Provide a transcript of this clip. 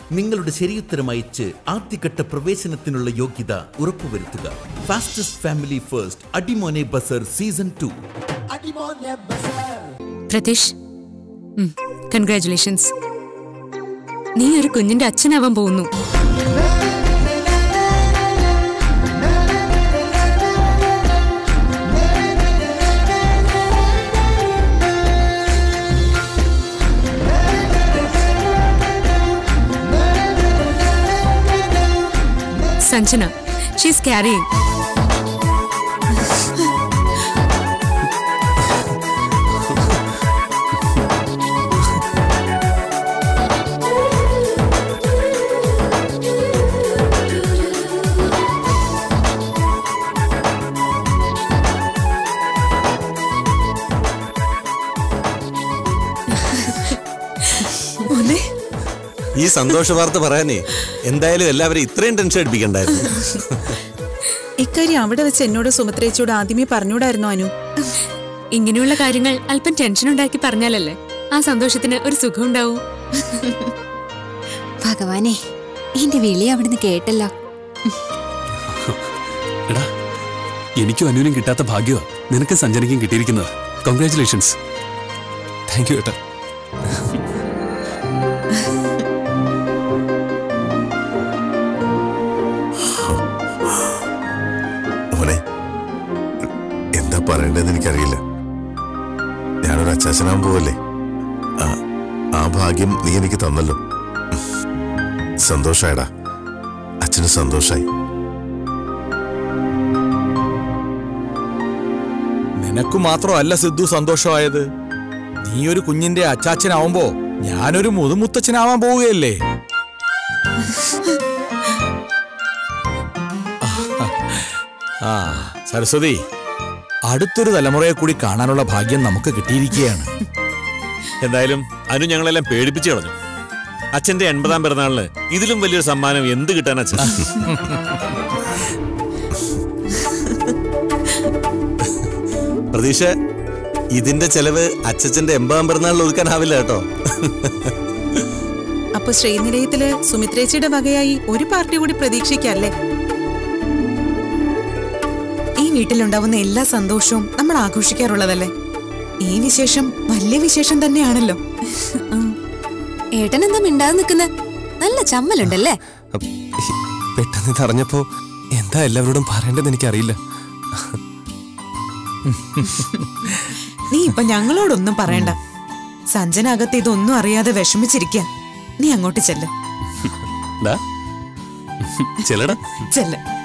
നിങ്ങളുടെ ശരിയുത്തരം അയച്ച് ആദ്യഘട്ട പ്രവേശനത്തിനുള്ള യോഗ്യത ഉറപ്പുവരുത്തുക ഫാസ്റ്റസ്റ്റ് ഫാമിലി ഫസ്റ്റ് അടിമോനെ buzzer season two Pratheesh congratulations നീ ഒരു കുഞ്ഞിന്റെ അച്ഛനാവാൻ പോകുന്നു സഞ്ജന ഷീസ് ക്യാരിയിങ് മോനെ ഈ സന്തോഷ വാർത്ത പറയാനേ എന്തായാലും എല്ലാവരും ഇത്രയും ടെൻഷൻ അടിപ്പിക്കണ്ടായിരുന്നു ഇക്കാര്യം അവിടെ വെച്ച് എന്നോട് സുമിത്രേച്ചിയോട് ആദ്യമേ പറഞ്ഞൂടായിരുന്നു അനു ഇങ്ങനെയുള്ള കാര്യങ്ങൾ അല്പം ടെൻഷൻ ഉണ്ടാക്കി പറഞ്ഞാലല്ലേ ആ സന്തോഷത്തിന് ഒരു സുഖം ഉണ്ടാവും ഭഗവാനെ എന്റെ വിളി അവിടുന്ന് കേട്ടല്ലോ എടാ എനിക്കും അനുവിനും കിട്ടാത്ത ഭാഗ്യമാ നിനക്ക് സഞ്ജനയ്ക്കും കിട്ടിയിരിക്കുന്നത് കൺഗ്രാറ്റുലേഷൻസ് താങ്ക് യു ഏട്ടാ മോനെ എന്താ പറയേണ്ടതെന്ന് എനിക്കറിയില്ല ഞാനൊരു അച്ചാച്ചനാവാൻ പോവല്ലേ ആ ആ ഭാഗ്യം നീ എനിക്ക് തന്നല്ലോ സന്തോഷായടാ അച്ഛന് സന്തോഷായി നിനക്കു മാത്രമല്ല സിദ്ധു സന്തോഷമായത് നീ ഒരു കുഞ്ഞിന്റെ അച്ചാച്ചനാവുമ്പോ ഞാനൊരു മുതുമുത്തച്ഛനാവാൻ പോവുകയല്ലേ ആ സരസ്വതി അടുത്തൊരു തലമുറയെ കൂടി കാണാനുള്ള ഭാഗ്യം നമുക്ക് കിട്ടിയിരിക്കുകയാണ് എന്തായാലും അനു ഞങ്ങളെല്ലാം പേടിപ്പിച്ചു കളഞ്ഞു അച്ഛന്റെ എൺപതാം പിറന്നാളിന് ഇതിലും വലിയൊരു സമ്മാനം എന്ത് കിട്ടാൻ അച്ഛൻ പ്രതീക്ഷ ഇതിന്റെ ചെലവ് അച്ഛച്ചന്റെ എൺപതാം പിറന്നാളിൽ ഒതുക്കാനാവില്ല കേട്ടോ അപ്പൊ ശ്രീനിലയത്തില് സുമിത്രേച്ചിയുടെ വകയായി ഒരു പാർട്ടി കൂടി പ്രതീക്ഷിക്കല്ലേ ഈ വീട്ടിലുണ്ടാവുന്ന എല്ലാ സന്തോഷവും നമ്മൾ ആഘോഷിക്കാറുള്ളതല്ലേ ഈ വിശേഷം വലിയ വിശേഷം തന്നെയാണല്ലോ ഉം. ഏട്ടൻ എന്താ മിണ്ടാതെ നിൽക്കുന്നത് നല്ല ചമ്മലുണ്ടല്ലേ പെട്ടെന്ന് ഇത് അറിഞ്ഞപ്പോ എന്താ എല്ലാവരോടും പറയേണ്ടത് എനിക്കറിയില്ല നീ ഇപ്പൊ ഞങ്ങളോടൊന്നും പറയണ്ട സഞ്ജനകത്ത് ഇതൊന്നും അറിയാതെ വിഷമിച്ചിരിക്ക നീ അങ്ങോട്ട് ചെല്ല് ഡാ, ചെല്ലടാ ചെല്ല്